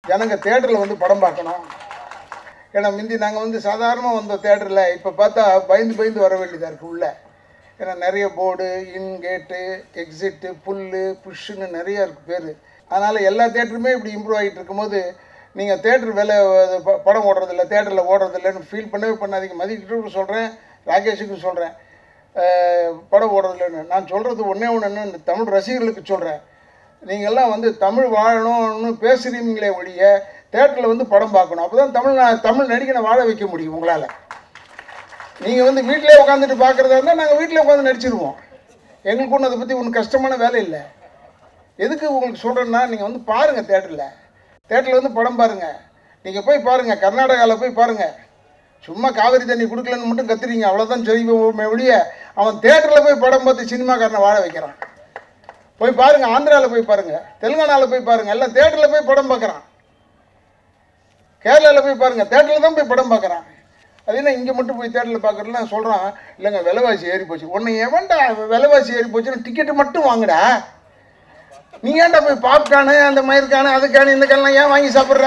ஜனங்க தேட்டரில் வந்து படம் பார்க்கணும் ஏன்னா முந்தி நாங்கள் வந்து சாதாரணமாக வந்த தேட்டரில் இப்போ பார்த்தா பயந்து பயந்து வர வேண்டியதாக இருக்குது உள்ள ஏன்னா நிறைய போர்டு இன் கேட்டு எக்ஸிட்டு புல்லு புஷ்ஷுன்னு நிறைய இருக்குது பேர் அதனால் எல்லா தேட்டருமே இப்படி இம்ப்ரூவ் ஆகிட்டு இருக்கும்போது நீங்கள் தேட்டர் வேலை அது ப- படம் ஓடுறதில்ல தேட்டரில் ஓடுறதில்லன்னு ஃபீல் பண்ணவே பண்ணாதீங்க மதிக்கிட்டு சொல்கிறேன் ராகேஷுக்கு சொல்கிறேன் படம் ஓடுறதில்லன்னு நான் சொல்கிறது ஒன்றே ஒன்று இந்த தமிழ் ரசிகர்களுக்கு சொல்கிறேன் நீங்கள்லாம் வந்து தமிழ் வாழணும்னு பேசுகிறீங்களே ஒழிய தேட்டரில் வந்து படம் பார்க்கணும் அப்போ தான் தமிழ் நா- தமிழ் நடிகனை வாழ வைக்க முடியும் உங்களால் நீங்கள் வந்து வீட்டிலே உட்காந்துட்டு பார்க்குறதா இருந்தால் நாங்கள் வீட்டிலே உட்காந்து நடிச்சிருவோம் எங்களுக்கு ஒன்றும் அதை பற்றி ஒன்றும் கஷ்டமான வேலை இல்லை எதுக்கு உங்களுக்கு சொல்கிறேன்னா நீங்கள் வந்து பாருங்கள் தேட்டரில் தேட்டரில் வந்து படம் பாருங்கள் நீங்கள் போய் பாருங்கள் கர்நாடகாவில் போய் பாருங்கள் சும்மா காவிரி தண்ணி கொடுக்கலன்னு மட்டும் கத்துறீங்க அவ்வளோதான் செய்வோமே ஒழிய அவன் தேட்டரில் போய் படம் பார்த்து சினிமாக்காரனை வாழ வைக்கிறான் போய் பாருங்கள் ஆந்திராவில் போய் பாருங்கள் தெலுங்கானாவில் போய் பாருங்கள் எல்லாம் தேட்டரில் போய் படம் பார்க்குறான் கேரளாவில் போய் பாருங்கள் தேட்டரில் தான் போய் படம் பார்க்குறான் அது என்ன இங்கே மட்டும் போய் தேட்டரில் பார்க்குறதுலாம் சொல்கிறான் இல்லைங்க விலைவாசி ஏறி போச்சு உன்னை எவன்டா விலைவாசி ஏறி போச்சுன்னு டிக்கெட்டு மட்டும் வாங்குடா நீ ஏன்டா போய் பாப்கார்னு அந்த மயிர்கானு அதுக்கானு இந்த கானெலாம் ஏன் வாங்கி சாப்பிட்ற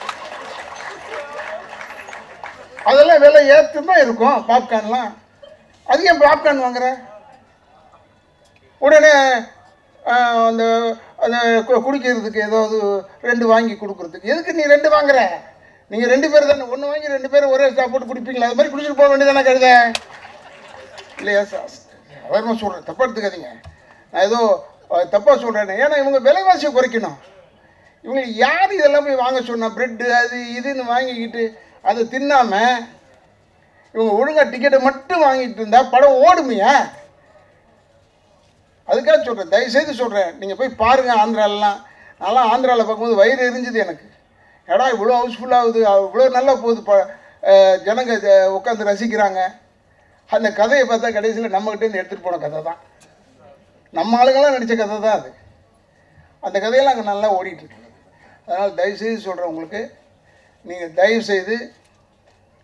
அதெல்லாம் விலை ஏற்று தான் இருக்கும் பாப்கார்ன்லாம் அது ஏன் பாப்கார்ன் வாங்குற உடனே ஆஹ், அந்த அந்த கு- குடிக்கிறதுக்கு ஏதாவது ரெண்டு வாங்கி கொடுக்குறதுக்கு எதுக்கு நீ ரெண்டு வாங்குற நீங்கள் ரெண்டு பேர் தானே ஒன்று வாங்கி ரெண்டு பேரும் ஒரே சாப்பிட்டு குடிப்பீங்களா அது மாதிரி குடிச்சிட்டு போக வேண்டியதானே கழுத இல்லையா சார் அவர்மா சொல்கிறேன் தப்பாக எடுத்துக்காதீங்க நான் ஏதோ தப்பாக சொல்கிறேன் ஏன்னா இவங்க விலைவாசியை குறைக்கணும் இவங்க யார் இதெல்லாம் போய் வாங்க சொன்னா பிரெட்டு அது இதுன்னு வாங்கிக்கிட்டு அதை தின்னாம இவங்க ஒழுங்கா டிக்கெட்டை மட்டும் வாங்கிட்டு இருந்தா படம் ஓடுமையா அதுக்காக சொல்கிறேன் தயவுசெய்து சொல்கிறேன் நீங்கள் போய் பாருங்கள் ஆந்திராலலாம் நான்லாம் ஆந்திராவில் பார்க்கும்போது வயிறு எரிஞ்சுது எனக்கு ஏடா இவ்வளோ ஹவுஸ்ஃபுல்லாகுது இவ்வளோ நல்லா போகுது ப அஹ் ஜனங்க உட்காந்து ரசிக்கிறாங்க அந்த கதையை பார்த்தா கடைசியில் நம்மகிட்டேருந்து எடுத்துகிட்டு போன கதை தான் நம்ம ஆளுங்கெல்லாம் நடித்த கதை தான் அது அந்த கதையெல்லாம் அங்கே நல்லா ஓடிட்டுருக்கு அதனால் தயவுசெய்து சொல்கிறேன் உங்களுக்கு நீங்கள் தயவுசெய்து